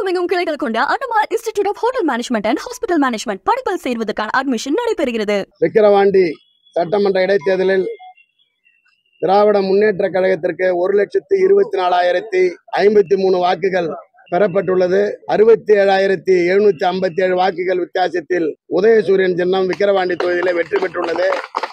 தமிழகமெங்கும் கிளைகள் கொண்ட Annamar institute of hotel management and hospital management படிப்பில் சேர்வதற்கான அட்மிஷன் நடைபெறுகிறது விக்கிரவாண்டி சட்டமன்ற இடைத்தேர்தலில் திராவிட முன்னேற்ற கழகத்திற்கு ஒரு லட்சத்தி இருபத்தி நாலாயிரத்தி ஐம்பத்தி மூணு வாக்குகள் பெறப்பட்டுள்ளது அறுபத்தி ஏழாயிரத்தி எழுநூத்தி ஐம்பத்தி ஏழு வாக்குகள் வித்தியாசத்தில் உதயசூரியன் சின்னம் விக்கிரவாண்டி தொகுதியில வெற்றி பெற்றுள்ளது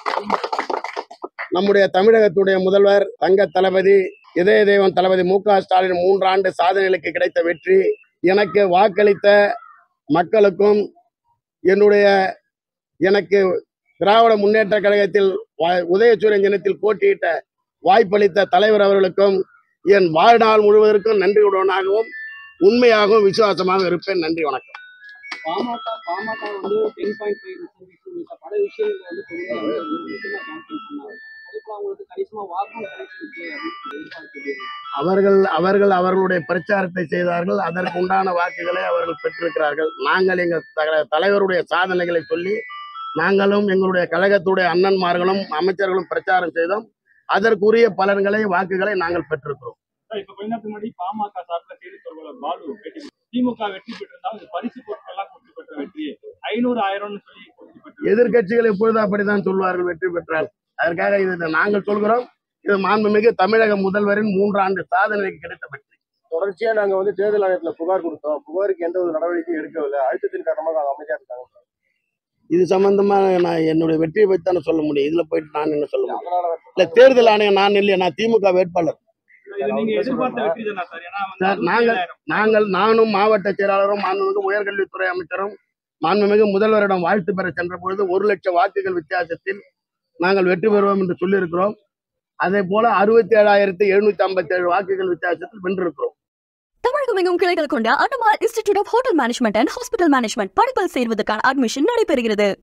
நம்முடைய தமிழகத்துடைய முதல்வர் தங்க தளபதி இதய தெய்வம் தளபதி மு க ஸ்டாலின் மூன்றாண்டு சாதனைகளுக்கு கிடைத்த வெற்றி எனக்கு வாக்களித்த மக்களுக்கும் என்னுடைய எனக்கு திராவிட முன்னேற்ற கழகத்தில் வா- உதயசூரியன் தினத்தில் போட்டியிட்ட வாய்ப்பளித்த தலைவர் அவர்களுக்கும் என் வாழ்நாள் முழுவதற்கும் நன்றியுடனாகவும் உண்மையாகவும் விசுவாசமாக இருப்பேன் நன்றி வணக்கம் பாமக பாமக வந்து டென் பாயிண்ட் ஃபைவ் உள்ளிட்ட பல விஷயங்கள் வந்து தொடர்ந்து வந்து ஒரு விஷயமா கேம்பெயின் பண்ணாங்க அதுக்கு அவங்களுக்கு கணிசமா வாக்கும் கிடைச்சிருக்கு அப்படின்னு எதிர்பார்க்குது அவர்கள் அவர்கள் அவர்களுடைய பிரச்சாரத்தை செய்தார்கள் அதற்கு உண்டான வாக்குகளை அவர்கள் பெற்றிருக்கிறார்கள் நாங்கள் எங்கள் த- தலைவருடைய சாதனைகளை சொல்லி நாங்களும் எங்களுடைய கழகத்துடைய அண்ணன்மார்களும் அமைச்சர்களும் பிரச்சாரம் செய்தோம் அதற்குரிய பலன்களை வாக்குகளை நாங்கள் பெற்றிருக்கிறோம் சார், இப்ப கொஞ்ச நேரத்துக்கு முன்னாடி பாமக சார்பில் செய்தி தொடர்பாளர் பாலு பேட்டி கொடுத்தார். திமுக வெற்றி பெற்றிருந்தாலும் இது பரிசு பொருட்கள்லாம் கொடுத்து பெற்ற வெற்றி ஐநூறு ஆயிரம்னு சொல்லி கொடுத்து பெற்ற வெற்றி. எதிர்க்கட்சிகள் எப்பொழுது அப்படித்தான் சொல்வார்கள் வெற்றி பெற்றால் அதற்காக இது நாங்கள் சொல்கிறோம் இது மாண்புமிகு தமிழக முதல்வரின் மூன்றாண்டு சாதனைக்கு கிடைத்த வெற்றி தொடர்ச்சியா நாங்க வந்து தேர்தல் ஆணையத்துல புகார் கொடுத்தோம் புகாருக்கு எந்த ஒரு நடவடிக்கையும் எடுக்கவில்லை அழுத்தத்தின் காரணமாக அவங்க அமைதியா இருக்காங்க இது சம்பந்தமா நான் என்னுடைய வெற்றியை பற்றி தானே சொல்ல முடியும் இதுல போயிட்டு நான் என்ன சொல்ல முடியும் அதனால இல்ல தேர்தல் ஆணையம் நான் இல்லையா நான் திமுக வேட்பாளர் இது நீங்க எதிர்பார்த்த வெற்றி தானே சார் ஏன்னா வந்து சார், நாங்கள் 67,000 நாங்கள் நானும் மாவட்ட செயலாளரும் மாண்புமிகு உயர்கல்வித்துறை அமைச்சரும் மாண்புமிகு முதல்வரிடம் வாழ்த்து பெற சென்ற பொழுது ஒரு லட்சம் வாக்குகள் வித்தியாசத்தில் நாங்கள் வெற்றி பெறுவோம் என்று சொல்லியிருக்கிறோம் அதே போல அறுபத்தி ஏழாயிரத்தி எழுநூத்தி ஐம்பத்தி ஏழு வாக்குகள் வித்தியாசத்தில் வென்றிருக்கிறோம் தமிழகமெங்கும் கிளைகள் கொண்ட Annamar institute of hotel management and hospital management படிப்பில் சேர்வதற்கான அட்மிஷன் நடைபெறுகிறது